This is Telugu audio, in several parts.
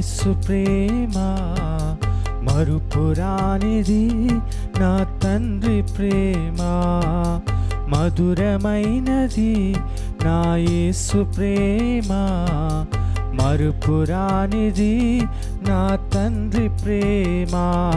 యేసు ప్రేమ మరుపురానిది నా తండ్రి ప్రేమ మధురమైనది నా యేసు ప్రేమ మరుపురానిది నా తండ్రి ప్రేమ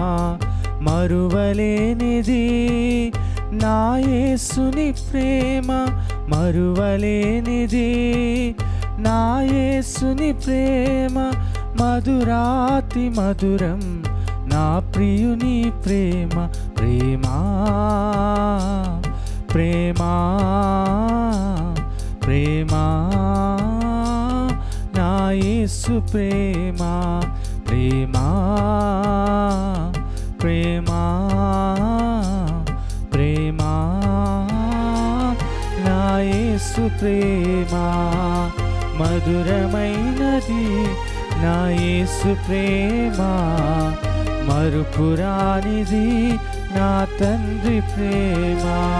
మరువలేనిది నా యేసుని ప్రేమ మరువలేనిది నా యేసుని ప్రేమ మధురాతి మధురం నా ప్రియుని ప్రేమ ప్రేమా ప్రేమా ప్రేమా నా యేసు ప్రేమ ప్రేమా ప్రేమా ప్రేమా నా యేసు ప్రేమ మధురమైనది నా యేసు ప్రేమ మరుపురానిది నా తండ్రి ప్రేమ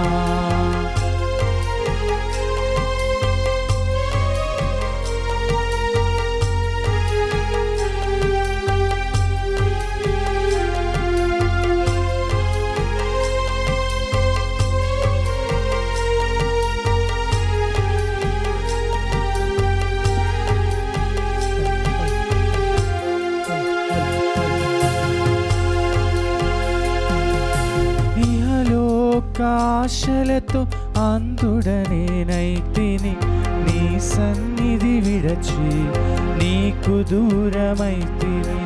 ఇహలోకాశలతో అందుడనేనైతిని నీ సన్నిధి విడచి నీకు దూరమైతిని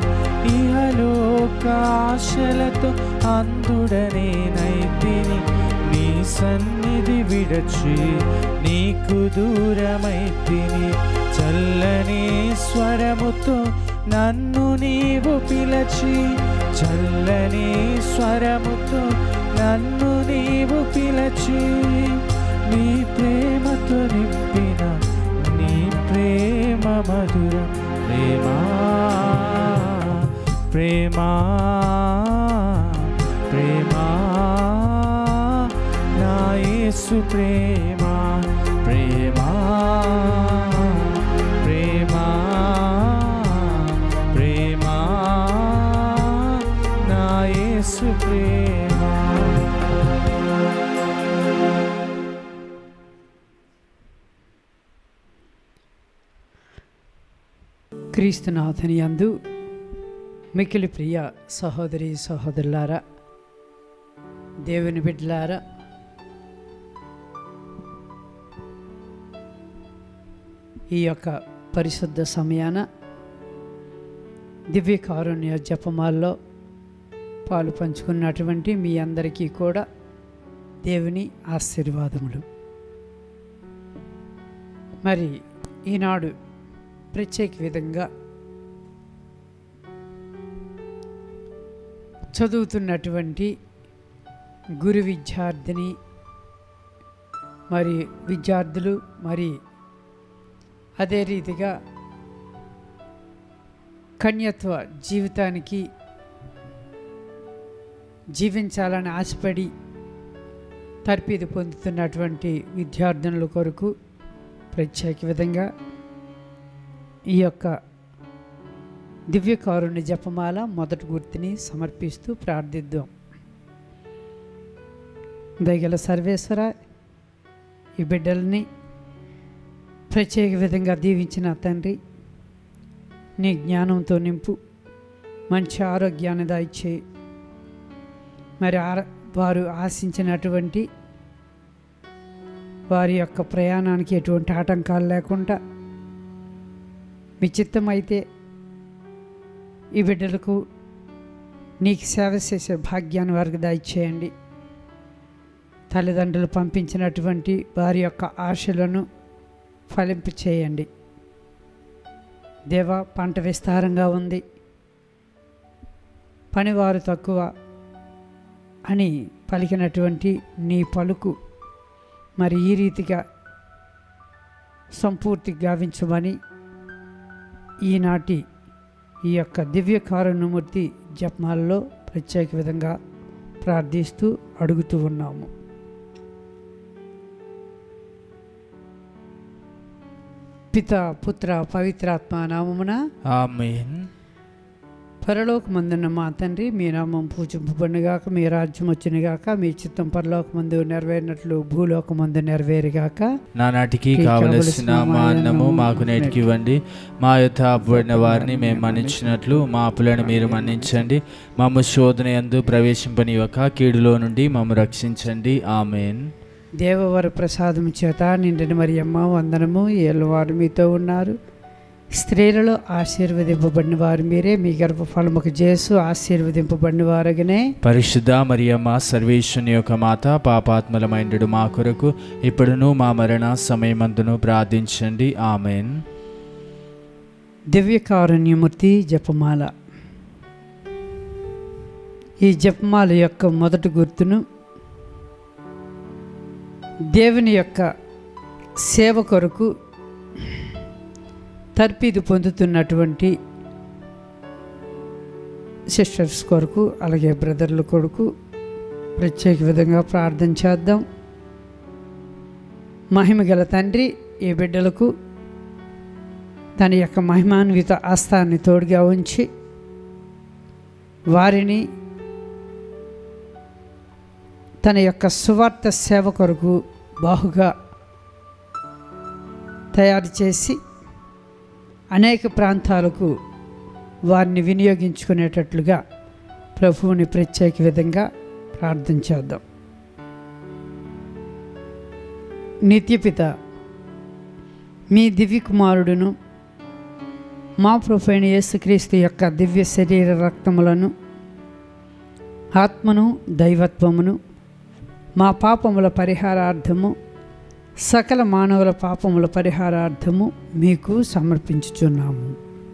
ఇహలోకాశలతో అందుడనేనైతిని నీ సన్నిధి విడచి నీకు దూరమైతిని చల్లని స్వరముతో నన్ను నీవు పిలచి చల్లని స్వరముతో నన్ను నీవు పిలచి నీ ప్రేమతో నింపిన నీ ప్రేమ మధుర ప్రేమా ప్రేమా ప్రేమా నా యేసు ప్రేమ ప్రేమా ప్రేమా ప్రేమా నా యేసు ప్రేమ క్రీస్తునాథని అందు మికిలి ప్రియ సహోదరి సహోదరులారా దేవుని బిడ్డలారా ఈ యొక్క పరిశుద్ధ సమయాన దివ్య కారుణ్య జపమాల్లో పాలు పంచుకున్నటువంటి మీ అందరికీ కూడా దేవుని ఆశీర్వాదములు మరి ఈనాడు ప్రత్యేక విధంగా చదువుతున్నటువంటి గురు విద్యార్థిని మరి విద్యార్థులు మరి అదే రీతిగా కన్యత్వ జీవితానికి జీవించాలని ఆశపడి తర్పీదు పొందుతున్నటువంటి విద్యార్థినుల కొరకు ప్రత్యేక విధంగా ఈ యొక్క దివ్యకారుణ్య జపమాల మొదటి గుర్తుని సమర్పిస్తూ ప్రార్థిద్దాం దయగల సర్వేశ్వర ఈ బిడ్డల్ని ప్రత్యేక విధంగా దీవించిన తండ్రి నీ జ్ఞానంతో నింపు మంచి ఆరోగ్యాన్ని దాయిచ్చే మరి ఆర వారు ఆశించినటువంటి వారి యొక్క ప్రయాణానికి ఎటువంటి ఆటంకాలు లేకుండా మీ చిత్తమైతే ఈ బిడ్డలకు నీకు సేవ చేసే భాగ్యాన్ని వారికి దయచేయండి తల్లిదండ్రులు పంపించినటువంటి వారి యొక్క ఆశలను ఫలింపు చేయండి దేవ పంట విస్తారంగా ఉంది పనివారు తక్కువ అని పలికినటువంటి నీ పలుకు మరి ఈ రీతిగా సంపూర్తి గావించమని ఈనాటి ఈ యొక్క దివ్య కారుణ్యమూర్తి జపమాలలో ప్రత్యేక విధంగా ప్రార్థిస్తూ అడుగుతూ ఉన్నాము పిత పుత్ర పవిత్రాత్మ నామమున ఆమెన్ పరలోకమందున్న మా తండ్రి మీ నామం పూజింపబడినగాక మీ రాజ్యం వచ్చినగాక మీ చిత్తం పరలోకమందు నెరవేరినట్లు భూలోకమందు నెరవేరుగాక నానాటికి కావలసిన మా అన్నము మాకు నేటికి ఇవ్వండి మా యొక్క అప్పుబడిన వారిని మేము మన్నించినట్లు మా అప్పులను మీరు మన్నించండి మమ్మ శోధన యందు ప్రవేశింపనివ్వక కీడులో నుండి మమ్మ రక్షించండి ఆమెన్ దేవవర ప్రసాదం చేత నిండిన మరి అమ్మ వందనము ఏళ్ళవారు మీతో ఉన్నారు స్త్రీలలో ఆశీర్వదింపబడిన వారు మీరే మీ గర్భఫలముకు చేసు ఆశీర్వదింపబడిన వారుగానే పరిశుద్ధ మరియమ్మ సర్వేశ్వని యొక్క మాత పాపాత్మలమైండు మా కొరకు ఇప్పుడును మా మరణ సమయమందును ప్రార్థించండి ఆమెన్ దివ్యకారుణ్యమూర్తి జపమాల ఈ జపమాల యొక్క మొదటి గుర్తును దేవుని యొక్క సేవ కొరకు తర్పీదు పొందుతున్నటువంటి సిస్టర్స్ కొరకు అలాగే బ్రదర్ల కొరకు ప్రత్యేక విధంగా ప్రార్థన చేద్దాం మహిమ గల తండ్రి ఈ బిడ్డలకు తన యొక్క మహిమాన్విత ఆస్థాన్ని తోడుగా ఉంచి వారిని తన యొక్క సువార్త సేవ కొరకు బాహుగా తయారు చేసి అనేక ప్రాంతాలకు వారిని వినియోగించుకునేటట్లుగా ప్రభువుని ప్రత్యేక విధంగా ప్రార్థన చేద్దాం నిత్యపిత మీ దివ్య కుమారుడును మా ప్రభైన యేసుక్రీస్తు యొక్క దివ్య శరీర రక్తములను ఆత్మను దైవత్వమును మా పాపముల పరిహారార్థము సకల మానవుల పాపముల పరిహారార్థము మీకు సమర్పించుచున్నాము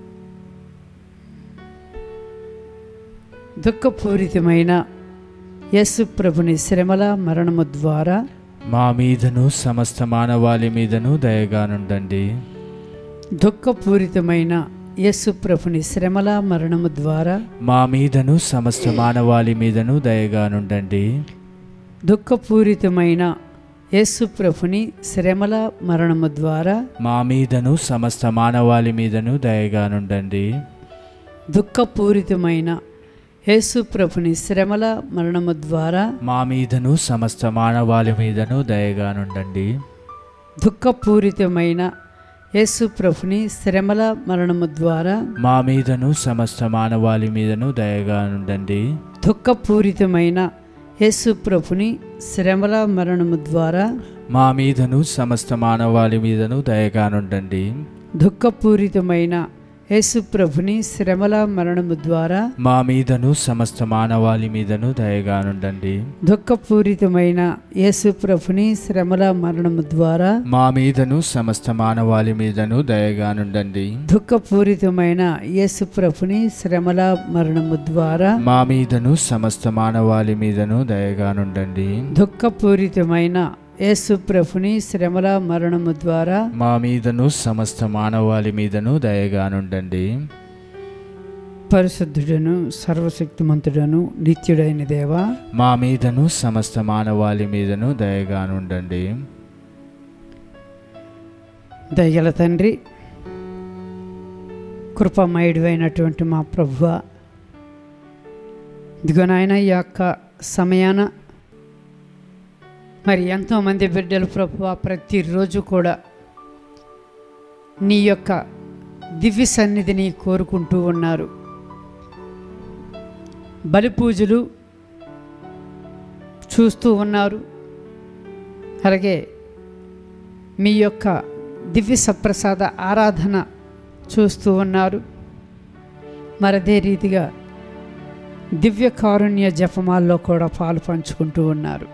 దుఃఖపూరితమైన యేసు ప్రభుని శ్రమల మరణము ద్వారా మా మీదను సమస్త మానవాళి మీదను దయగానుండండి దుఃఖపూరితమైన యేసు ప్రభుని శ్రమల మరణము ద్వారా మా మీదను సమస్త మానవాళి మీదను దయగానుండండి దుఃఖపూరితమైన యేసు ప్రభుని శ్రమల మరణము ద్వారా మా మీదను సమస్త మానవాళి మీదను దయగానుండండి దుఃఖపూరితమైన యేసు ప్రభుని శ్రమల మరణము ద్వారా మా మీదను సమస్త మానవాళి మీదను దయగానుండండి దుఃఖపూరితమైన యేసు ప్రభుని శ్రమల మరణము ద్వారా మా మీదను సమస్త మానవాళి మీదను దయగానుండండి దుఃఖపూరితమైన యేసు ప్రభుని శ్రమల మరణము ద్వారా మా మీదను సమస్త మానవాళి మీదను దయగానుండండి దుఃఖపూరితమైన యేసు ప్రభుని శ్రమల మరణము ద్వారా మా మీదను సమస్త మానవాళి మీదను దయగానుండండి దుఃఖపూరితమైన యేసు ప్రభుని శ్రమల మరణము ద్వారా మా మీదను సమస్త మానవాళి మీదను దయగానుండండి దుఃఖపూరితమైన యేసు ప్రభుని శ్రమల మరణము ద్వారా మా మీదను సమస్త మానవాళి మీదను దయగానుండండి దుఃఖపూరితమైన యేసు ప్రభుని శ్రమల మరణము ద్వారా మా మీదను సమస్త మానవాళి మీదను దయగానుండండి పరిశుద్ధుడను సర్వశక్తిమంతుడను నిత్యుడైన దేవా మా మీదను సమస్త మానవాళి మీదను దయగానుండండి దయగల తండ్రి కృపమయుడివైనటువంటి మా ప్రభువ ఇదిగో నాయన ఈ యొక్క సమయాన మరి ఎంతోమంది బిడ్డలు ప్రభువ ప్రతిరోజు కూడా నీ యొక్క దివ్య సన్నిధిని కోరుకుంటూ ఉన్నారు బలి పూజలు చూస్తూ ఉన్నారు అలాగే మీ యొక్క దివ్య సప్రసాద ఆరాధన చూస్తూ ఉన్నారు మరదే రీతిగా దివ్య కారుణ్య జపమాల్లో కూడా పాలు పంచుకుంటూ ఉన్నారు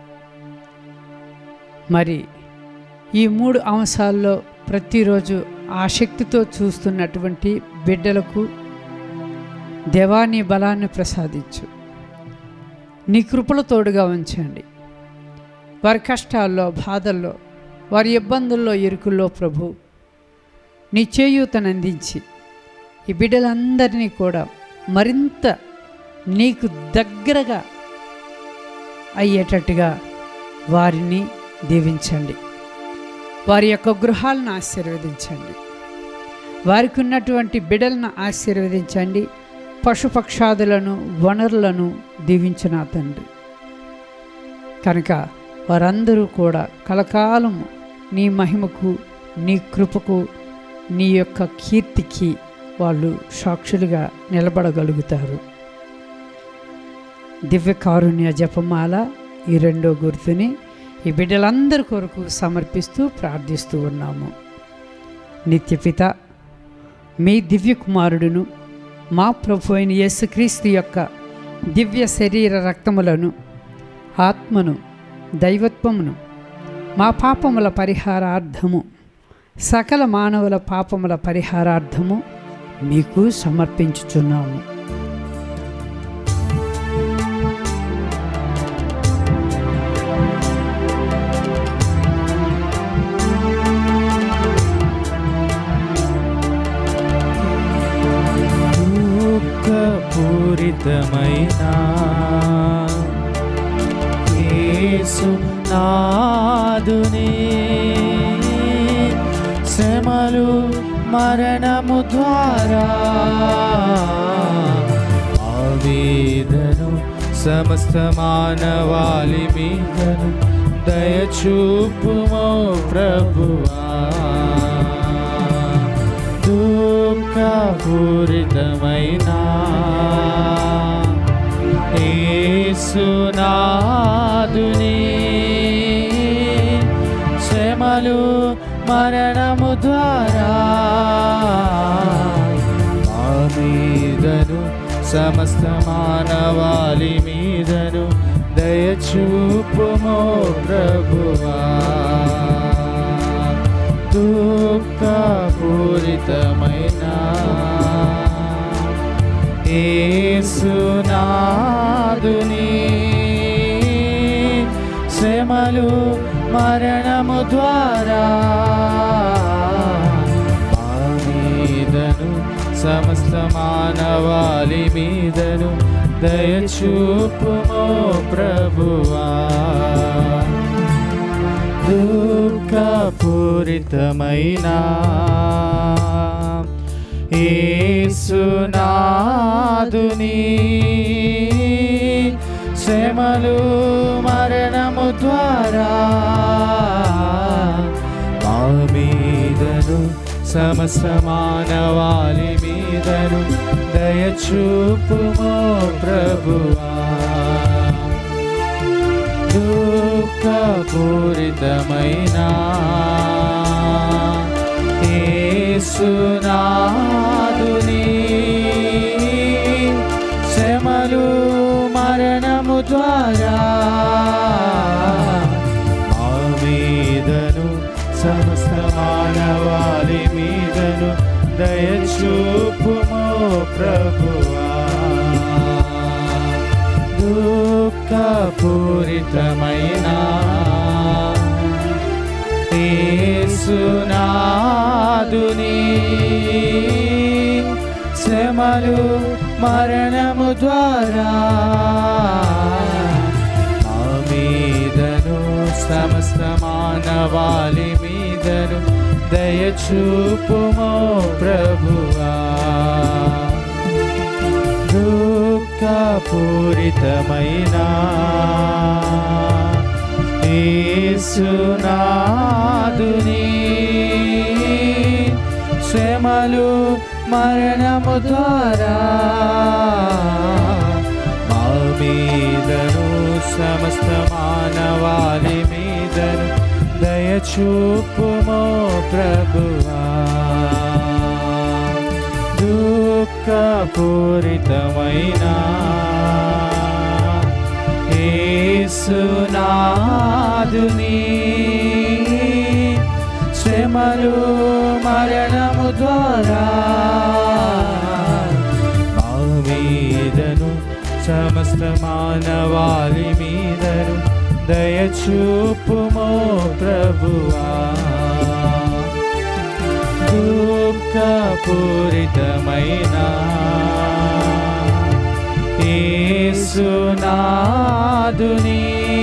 మరి ఈ మూడు అంశాల్లో ప్రతిరోజు ఆసక్తితో చూస్తున్నటువంటి బిడ్డలకు దేవాని బలాన్ని ప్రసాదించు నీ కృపల తోడుగా ఉంచండి వారి కష్టాల్లో బాధల్లో వారి ఇబ్బందుల్లో ఇరుకుల్లో ప్రభు నీ చేయూతను అందించి ఈ బిడ్డలందరినీ కూడా మరింత నీకు దగ్గరగా అయ్యేటట్టుగా వారిని దీవించండి వారి యొక్క గృహాలను ఆశీర్వదించండి వారికి ఉన్నటువంటి బిడలను ఆశీర్వదించండి పశుపక్షాదులను వనరులను దీవించిన తండ్రి కనుక వారందరూ కూడా కలకాలం నీ మహిమకు నీ కృపకు నీ యొక్క కీర్తికి వాళ్ళు సాక్షులుగా నిలబడగలుగుతారు దివ్య కారుణ్య జపమాల ఈ రెండో గుర్తుని ఈ బిడ్డలందరి కొరకు సమర్పిస్తూ ప్రార్థిస్తూ ఉన్నాము నిత్యపిత మీ దివ్య కుమారుడును మా ప్రభు అయిన యేసుక్రీస్తు యొక్క దివ్య శరీర రక్తములను ఆత్మను దైవత్వమును మా పాపముల పరిహారార్థము సకల మానవుల పాపముల పరిహారార్థము మీకు సమర్పించుచున్నాము దుఃఖపూరితమైన యేసు నాదుని శ్రమలు మరణము ద్వారా ఆవేదను సమస్త మానవాళి మీదను దయచూపుమో ప్రభువా దుఃఖపూరితమైన యేసునాదుని శ్రమలు మరణము ద్వారా మా మీదను సమస్త మానవాళి మీదను దయచూపుమో ప్రభువా దుఃఖపూరితమైన ఏసునాదుని శ్రమలు మరణము ద్వారా మా మీదను సమస్త మానవాళి మీదను దయచూపుమో ప్రభువా దుఃఖపూరితమైన ఏసునాదుని శ్రమలు మరణము ద్వారా మా మీదను సమస్త మానవాళి మీదను దయచూపుమో ప్రభువా దుఃఖపూరితమైన యేసునాదుని శ్రమలు మరణము ద్వారా మా మీదను సమస్త మానవాళి మీదను దయచూపుమో ప్రభువా దుఃఖపూరితమైన యేసునాదుని శ్రమలు మరణము ద్వారా మా మీదను సమస్త మానవాళి మీదను దయచూపుమో ప్రభువా దుఃఖపూరితమైన యేసునాదుని శ్రమలు మరణము ద్వారా మా మీదను సమస్త మానవాళి మీదను దయచూపుమో ప్రభువా దుఃఖపూరితమైన యేసునాదుని శ్రమలు మరణము ద్వారా మా మీదను సమస్త మానవాళి మీదను దయచూపుమో ప్రభువా దుఃఖపూరితమైన యేసునాదుని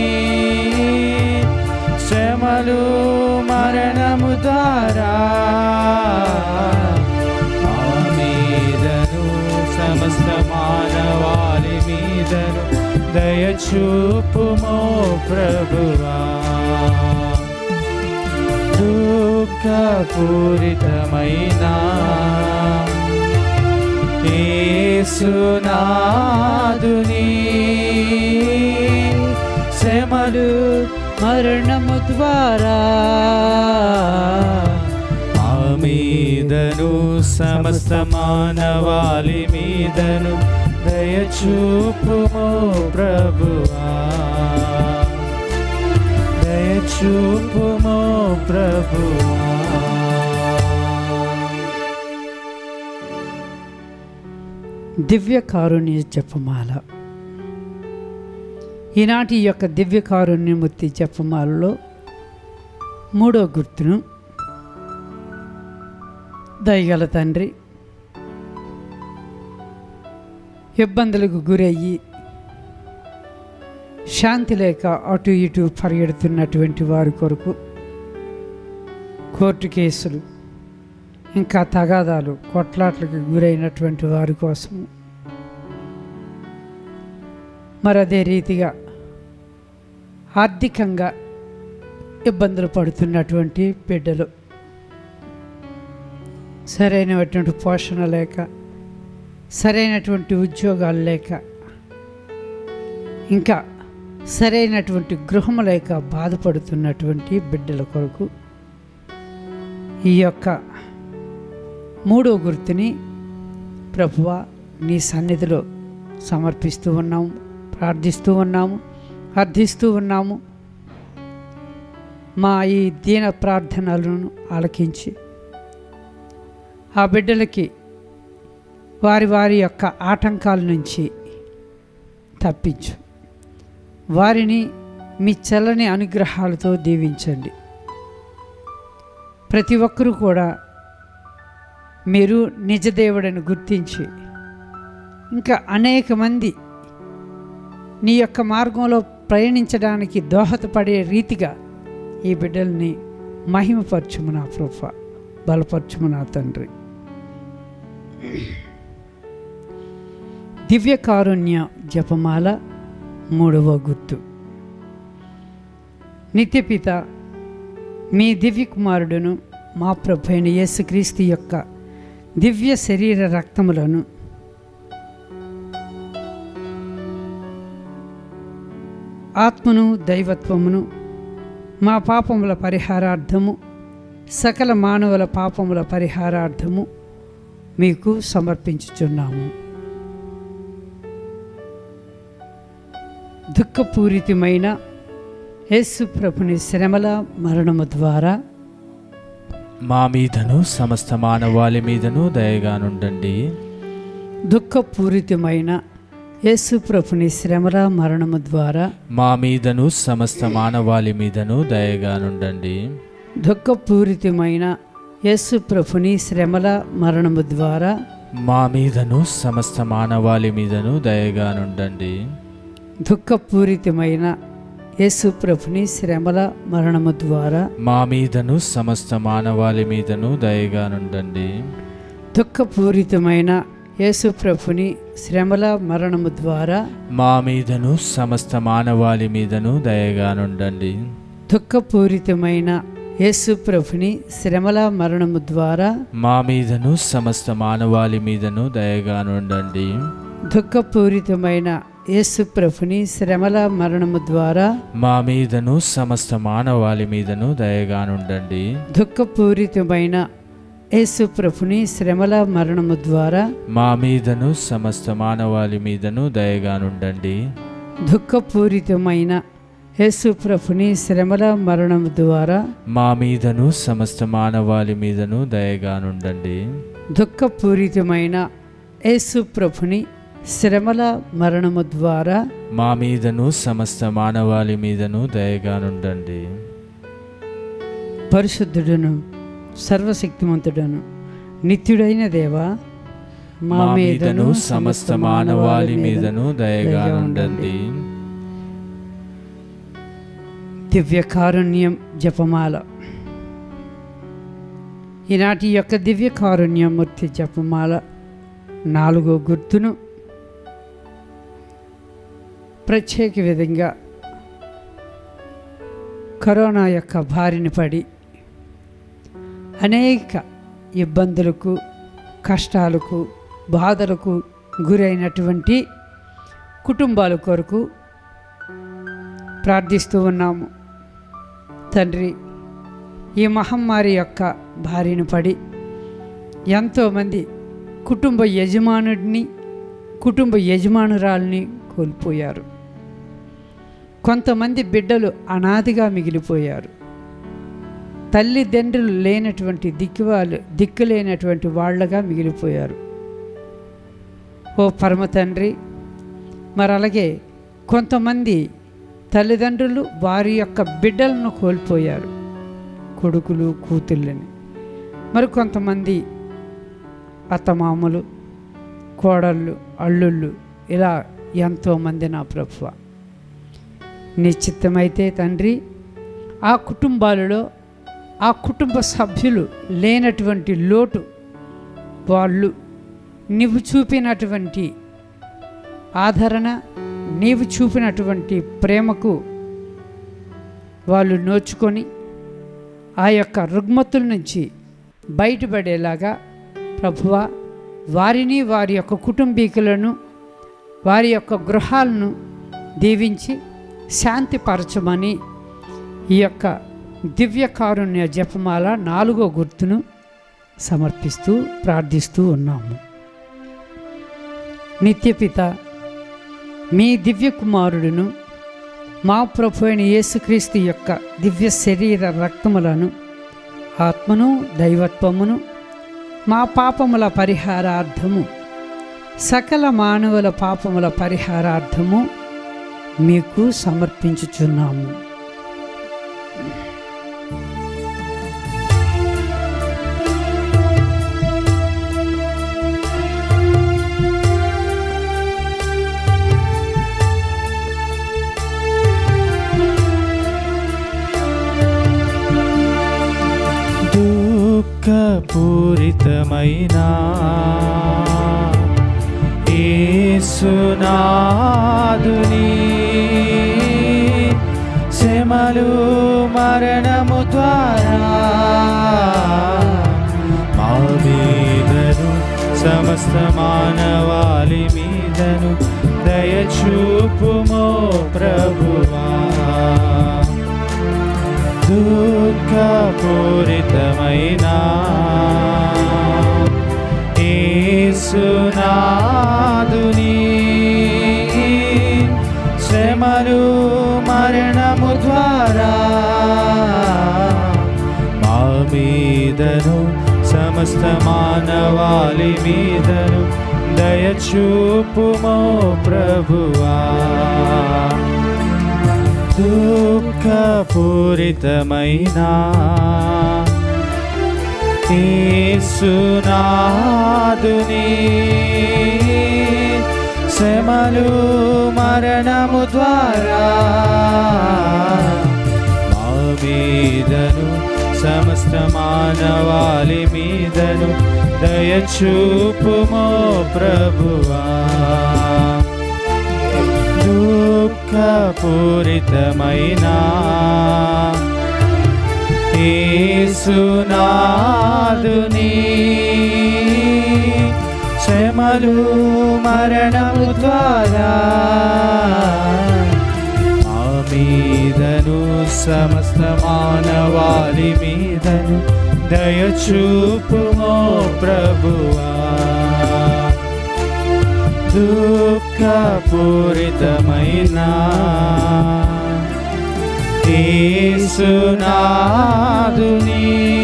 శ్రమలు మరణము ద్వారా మా మీదను సమస్త చూపుమో ప్రభువా దుఃఖపూరితమైన యేసునాదుని శ్రమలు మరణము ద్వారా ఆ మీదను సమస్త మానవాళి మీదను దయచూపుమో ప్రభువా దయచూపుమో ప్రభువా దివ్య కారుణ్య జపమాల ఈనాటి ఈ యొక్క దివ్య కారుణ్యమూర్తి జపమాలలో మూడో గుర్తును దయగల తండ్రి ఇబ్బందులకు గురయ్యి శాంతి లేక అటు ఇటు పరిగెడుతున్నటువంటి వారి కొరకు కోర్టు కేసులు ఇంకా తగాదాలు కొట్లాట్లకు గురైనటువంటి వారి కోసం మరి అదే రీతిగా ఆర్థికంగా ఇబ్బందులు పడుతున్నటువంటి బిడ్డలు సరైనటువంటి పోషణ లేక సరైనటువంటి ఉద్యోగాలు లేక ఇంకా సరైనటువంటి గృహం లేక బాధపడుతున్నటువంటి బిడ్డల కొరకు ఈ యొక్క మూడో గుర్తుని ప్రభువా నీ సన్నిధిలో సమర్పిస్తూ ఉన్నాము ప్రార్థిస్తూ ఉన్నాము అర్థిస్తూ ఉన్నాము మా ఈ దీన ప్రార్థనలను ఆలకించి ఆ బిడ్డలకి వారి వారి యొక్క ఆటంకాల నుంచి తప్పించు వారిని మీ చల్లని అనుగ్రహాలతో దీవించండి ప్రతి ఒక్కరూ కూడా మీరు నిజదేవుడని గుర్తించి ఇంకా అనేక మంది నీ యొక్క మార్గంలో ప్రయాణించడానికి దోహదపడే రీతిగా ఈ బిడ్డల్ని మహిమపరచుము నా ప్రభ బలపరచుము నా తండ్రి దివ్య కారుణ్య జపమాల మూడవ గుర్తు నిత్యపిత మీ దివ్య కుమారుడును మా ప్రభు అయిన యేసుక్రీస్తు యొక్క దివ్య శరీర రక్తములను ఆత్మను దైవత్వమును మా పాపముల పరిహారార్థము సకల మానవుల పాపముల పరిహారార్థము మీకు సమర్పించుచున్నాము దుఃఖపూరితమైన యేసు ప్రభుని శ్రమల మరణము ద్వారా మా మీదను సమస్త మానవాళి మీదను దయగానుండండి దుఃఖపూరితమైన యేసు ప్రభుని శ్రమల మరణము ద్వారా మా మీదను సమస్త మానవాళి మీదను దయగానుండండి దుఃఖపూరితమైన యేసు ప్రభుని శ్రమల మరణము ద్వారా మా మీదను సమస్త మానవాళి మీదను దయగానుండండి దుఃఖపూరితమైన యేసు ప్రభుని శ్రమల మరణము ద్వారా మా మీదను సమస్త మానవాళి మీదను దయగానుండండి దుఃఖపూరితమైన యేసు ప్రభుని శ్రమల మరణము ద్వారా మా మీదను సమస్త మానవాళి మీదను దయగానుండండి దుఃఖపూరితమైన యేసు ప్రభుని శ్రమల మరణము ద్వారా మా మీదను సమస్త మానవాళి మీదను దయగానుండండి దుఃఖపూరితమైన యేసు ప్రభుని శ్రమల మరణము ద్వారా మా మీదను సమస్త మానవాళి మీదను దయగానుండండి దుఃఖపూరితమైన యేసు ప్రభుని శ్రమల మరణము ద్వారా మా మీదను సమస్త మానవాళి మీదను దయగానుండండి దుఃఖపూరితమైన యేసు ప్రభుని శ్రమల మరణము ద్వారా మా మీదను సమస్త మానవాళి మీదను దయగానుండండి దుఃఖపూరితమైన యేసు ప్రభుని శ్రమల మరణము ద్వారా మా మీదను సమస్త మానవాళి మీదను దయగానుండండి పరిశుద్ధుడును సర్వశక్తిమంతుడను నిత్యుడైన దేవా మా మీదను సమస్త మానవాళి మీదను దయగానుండండి దివ్య కారుణ్యం జపమాల ఈనాటి యొక్క దివ్య కారుణ్యమూర్తి జపమాల నాలుగో గుర్తును ప్రత్యేక విధంగా కరోనా యొక్క బారిన పడి అనేక ఇబ్బందులకు కష్టాలకు బాధలకు గురైనటువంటి కుటుంబాల కొరకు ప్రార్థిస్తూ ఉన్నాము తండ్రి ఈ మహమ్మారి యొక్క బారిన పడి ఎంతోమంది కుటుంబ యజమానుడిని కుటుంబ యజమానురాల్ని కోల్పోయారు కొంతమంది బిడ్డలు అనాదిగా మిగిలిపోయారు తల్లిదండ్రులు లేనటువంటి దిక్కువాళ్ళు దిక్కు లేనటువంటి వాళ్ళగా మిగిలిపోయారు ఓ పరమ తండ్రి మరి అలాగే కొంతమంది తల్లిదండ్రులు వారి యొక్క బిడ్డలను కోల్పోయారు కొడుకులు కూతుళ్ళని మరి కొంతమంది అత్తమామలు కోడళ్ళు అల్లుళ్ళు ఇలా ఎంతోమంది నా ప్రభువ నిశ్చితమైతే తండ్రి ఆ కుటుంబాలలో ఆ కుటుంబ సభ్యులు లేనటువంటి లోటు వాళ్ళు నీవు చూపినటువంటి ఆదరణ నీవు చూపినటువంటి ప్రేమకు వాళ్ళు నోచుకొని ఆ యొక్క రుగ్మతుల నుంచి బయటపడేలాగా ప్రభువ వారిని వారి యొక్క కుటుంబీకులను వారి యొక్క గృహాలను దీవించి శాంతిపరచమని ఈ యొక్క దివ్య కారుణ్య జపమాల నాలుగో గుర్తును సమర్పిస్తూ ప్రార్థిస్తూ ఉన్నాము నిత్యపిత మీ దివ్య కుమారుడును మా ప్రభు అయిన యేసుక్రీస్తు యొక్క దివ్య శరీర రక్తములను ఆత్మను దైవత్వమును మా పాపముల పరిహారార్థము సకల మానవుల పాపముల పరిహారార్థము మీకు సమర్పించుచున్నాము దుఃఖపూరితమైన యేసునాదుని శ్రమలు మరణము ద్వారా మా మీదను సమస్త మానవాళి మీదను దయచూపుమో ప్రభువా దుఃఖపూరితమైన యేసునాదుని శ్రమలు మరణము ద్వారా మా మీదను సమస్త మానవాళి మీదను దయచూపుమో ప్రభువా దుఃఖపూరితమైన యేసునాదుని శ్రమలు మరణము ద్వారా మా మీదను సమస్త మానవాళి మీదను దయచూపుమో ప్రభువా దుఃఖపూరితమైన యేసునాదుని శ్రమలు మరణము ద్వారా మా మీదను సమస్త మానవాళి మీదను దయచూపుమో ప్రభువా దుఃఖపూరితమైన యేసునాదుని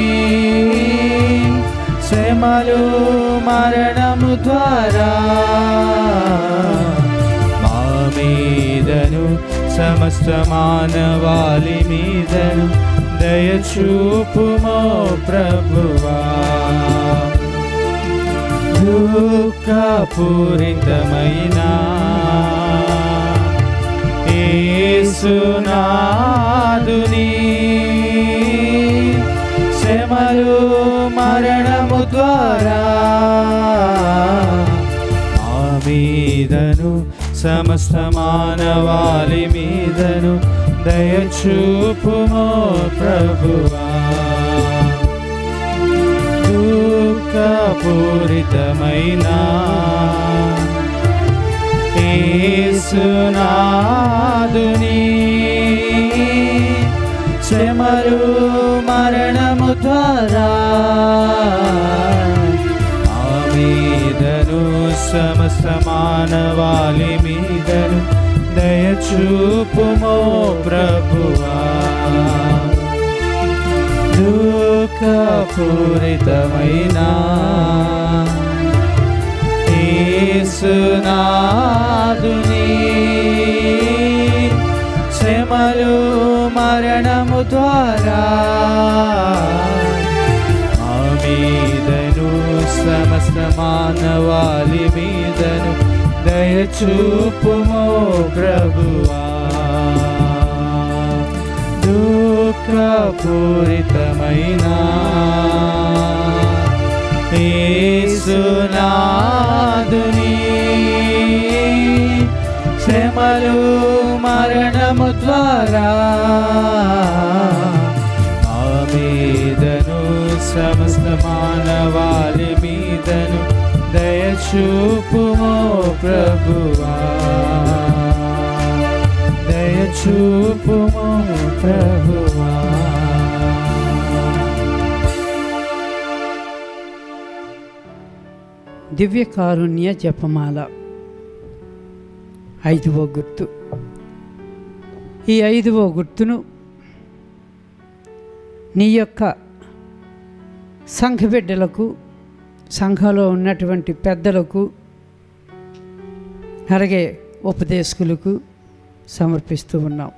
శ్రమలు మరణము ద్వారా మా మీదను సమస్త మానవాళి మీదను దయచూపుమో ప్రభువా దుఃఖపూరితమైన యేసునాదుని శ్రమలు మరణము ద్వారా మా మీదను సమస్త మానవాళి మీదను దయచూపుమో ప్రభువా దుఃఖపూరితమైన ఏసునాదుని శ్రమలు మరణము ద్వారా ఆ మీదను సమస్త మానవాళి మీదను దయచూపుమో ప్రభువా దుఃఖపూరితమైన ఏసునాదుని శ్రమలు మరణము ద్వారా ఆ మీదను సమస్త మానవాళి మీదను దయచూపుమో ప్రభువా దుఃఖపూరితమైన ఏసునాదుని శ్రమలు మరణము ద్వారా ఆ మీదను సమస్త మానవాళి మీదను దయచూపుమో ప్రభువా దయచూపుమో ప్రభువా దివ్య కారుణ్య జపమాల ఐదవ గుర్తు ఈ ఐదవ గుర్తును నీ యొక్క సంఘ బిడ్డలకు సంఘంలో ఉన్నటువంటి పెద్దలకు అలాగే ఉపదేశకులకు సమర్పిస్తూ ఉన్నాం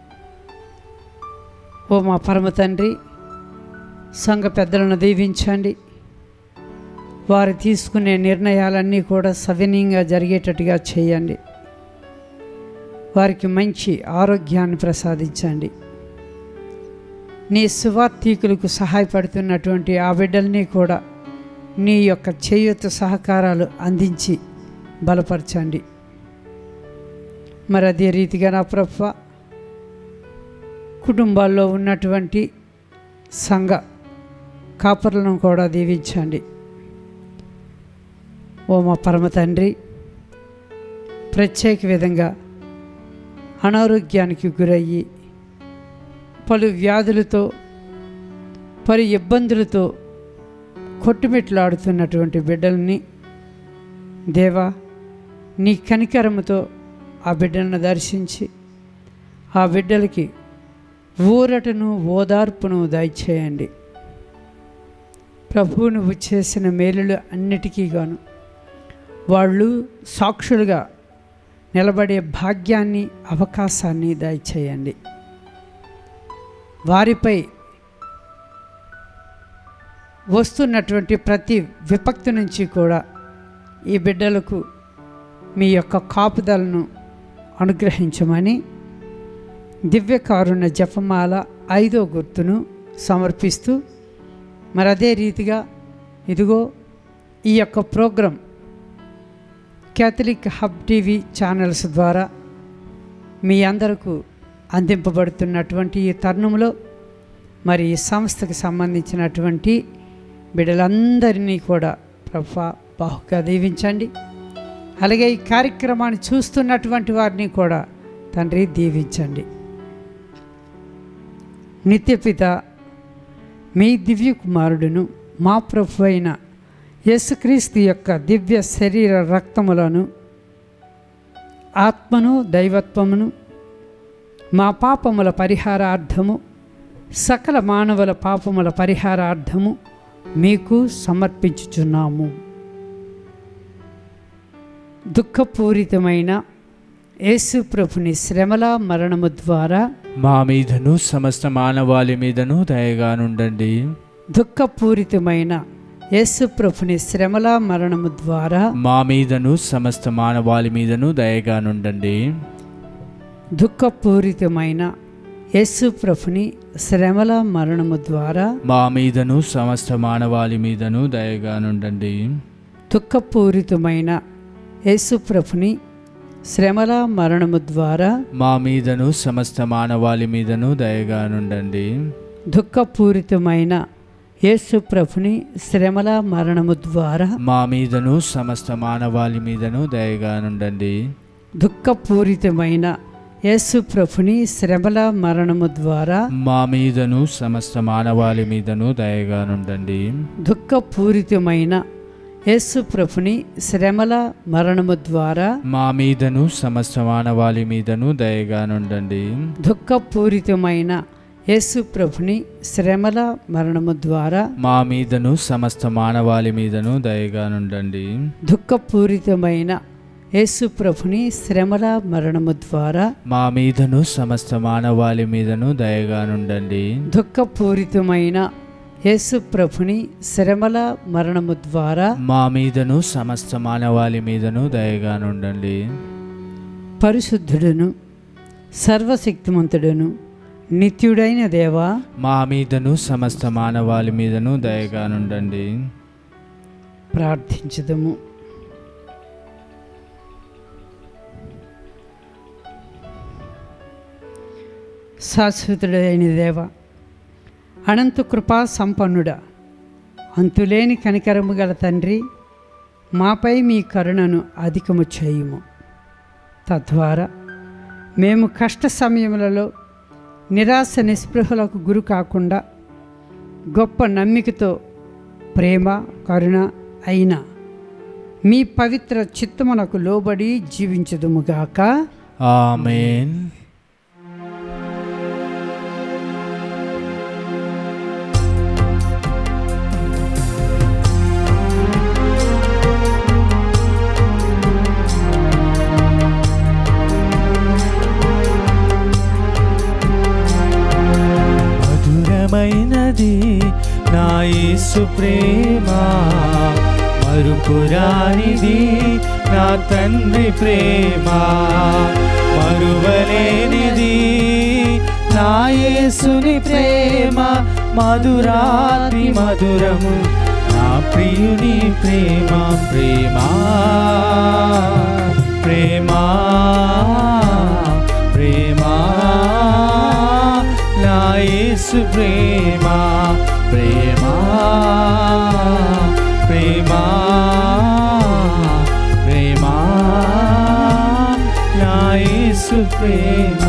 ఓ మా పరమ తండ్రి సంఘ పెద్దలను దీవించండి వారు తీసుకునే నిర్ణయాలన్నీ కూడా సవినీయంగా జరిగేటట్టుగా చేయండి వారికి మంచి ఆరోగ్యాన్ని ప్రసాదించండి నీ సువార్థికులకు సహాయపడుతున్నటువంటి ఆ బిడ్డల్ని కూడా నీ యొక్క చేయూత సహకారాలు అందించి బలపరచండి మరి అదే రీతిగా నా ప్రభ కుటుంబాల్లో ఉన్నటువంటి సంఘ కాపర్లను కూడా దీవించండి ఓ మా పరమ తండ్రి ప్రత్యేక విధంగా అనారోగ్యానికి గురయ్యి పలు వ్యాధులతో పలు ఇబ్బందులతో కొట్టుమిట్లాడుతున్నటువంటి బిడ్డల్ని దేవా నీ కనికరముతో ఆ బిడ్డలను దర్శించి ఆ బిడ్డలకి ఊరటను ఓదార్పును దయచేయండి ప్రభువు నువ్వు చేసిన మేలులు అన్నిటికీ గాను వాళ్ళు సాక్షులుగా నిలబడే భాగ్యాన్ని అవకాశాన్ని దయచేయండి వారిపై వస్తున్నటువంటి ప్రతి విపక్తి నుంచి కూడా ఈ బిడ్డలకు మీ యొక్క కాపుదలను అనుగ్రహించమని దివ్యకారుణ జపమాల ఐదో గుర్తును సమర్పిస్తూ మరి అదే రీతిగా ఇదిగో ఈ యొక్క program Catholic hub TV channels ద్వారా మీ అందరకు అందింపబడుతున్నటువంటి ఈ తరుణంలో మరి ఈ సంస్థకు సంబంధించినటువంటి బిడ్డలందరినీ కూడా ప్రభా బాహుగా దీవించండి అలాగే ఈ కార్యక్రమాన్ని చూస్తున్నటువంటి వారిని కూడా తండ్రి దీవించండి నిత్యపిత మీ దివ్య కుమారుడును మా ప్రభు అయిన యేసుక్రీస్తు యొక్క దివ్య శరీర రక్తములను ఆత్మను దైవత్వమును మా పాపముల పరిహారార్థము సకల మానవుల పాపముల పరిహారార్థము మీకు సమర్పించుచున్నాము దుఃఖపూరితమైన యేసు ప్రభుని శ్రమల మరణము ద్వారా మా మీదను సమస్త మానవాళి మీదను దయగా నుండండి దుఃఖపూరితమైన యేసు ప్రభుని శ్రమల మరణము ద్వారా మా మీదను సమస్త మానవాళి మీదను దయగా నుండండి దుఃఖపూరితమైన యేసు ప్రభుని శ్రమల మరణము ద్వారా మా మీదను సమస్త మానవాళి మీదను దయగా నుండండి దుఃఖపూరితమైన యేసు ప్రభుని శ్రమల మరణము ద్వారా మా మీదను సమస్త మానవాళి మీదను దయగా నుండండి దుఃఖపూరితమైన యేసు ప్రభుని శ్రమల మరణము ద్వారా మా మీదను సమస్త మానవాళి మీదను దయగా నుండండి దుఃఖపూరితమైన యేసు ప్రభుని శ్రమల మరణము ద్వారా మా మీదను సమస్త మానవాళి మీదను దయగా నుండండి దుఃఖపూరితమైన యేసు ప్రభుని శ్రమల మరణము ద్వారా మా మీదను సమస్త మానవాళి మీదను దయగా నుండండి దుఃఖపూరితమైన యేసు ప్రభుని శ్రమల మరణము ద్వారా మా మీదను సమస్త మానవాళి మీదను దయగా నుండండి దుఃఖపూరితమైన యేసు ప్రభుని శ్రమల మరణము ద్వారా మా మీదను సమస్త మానవాళి మీదను దయగా నుండండి దుఃఖపూరితమైన యేసు ప్రభుని శ్రమల మరణము ద్వారా మా మీదను సమస్త మానవాళి మీదను దయగా నుండండి పరిశుద్ధుడును సర్వశక్తిమంతుడును నిత్యుడైన దేవా మా మీదను సమస్త మానవాళి మీదను దయగా నుండండి ప్రార్థించదము శాశ్వతుడైన దేవ అనంత కృపా సంపన్నుడ అంతులేని కనికరము గల తండ్రి మాపై మీ కరుణను అధికము చేయుము తద్వారా మేము కష్ట సమయములలో నిరాశ నిస్పృహలకు గురి కాకుండా గొప్ప నమ్మికతో ప్రేమ కరుణ అయిన మీ పవిత్ర చిత్తమునకు లోబడి జీవించదుముగాక ఆమెన్ మధురమైనది నా యేసు ప్రేమ మరుపురానిది నా తండ్రి ప్రేమ మరువలేనిది నా యేసుని ప్రేమ మధురాతి మధురము నా ప్రియుని ప్రేమ ప్రేమ ప్రేమ ప్రేమ నా యేసు ప్రేమ ప్రేమ ప్రేమ ప్రేమ నా యేసు ప్రేమ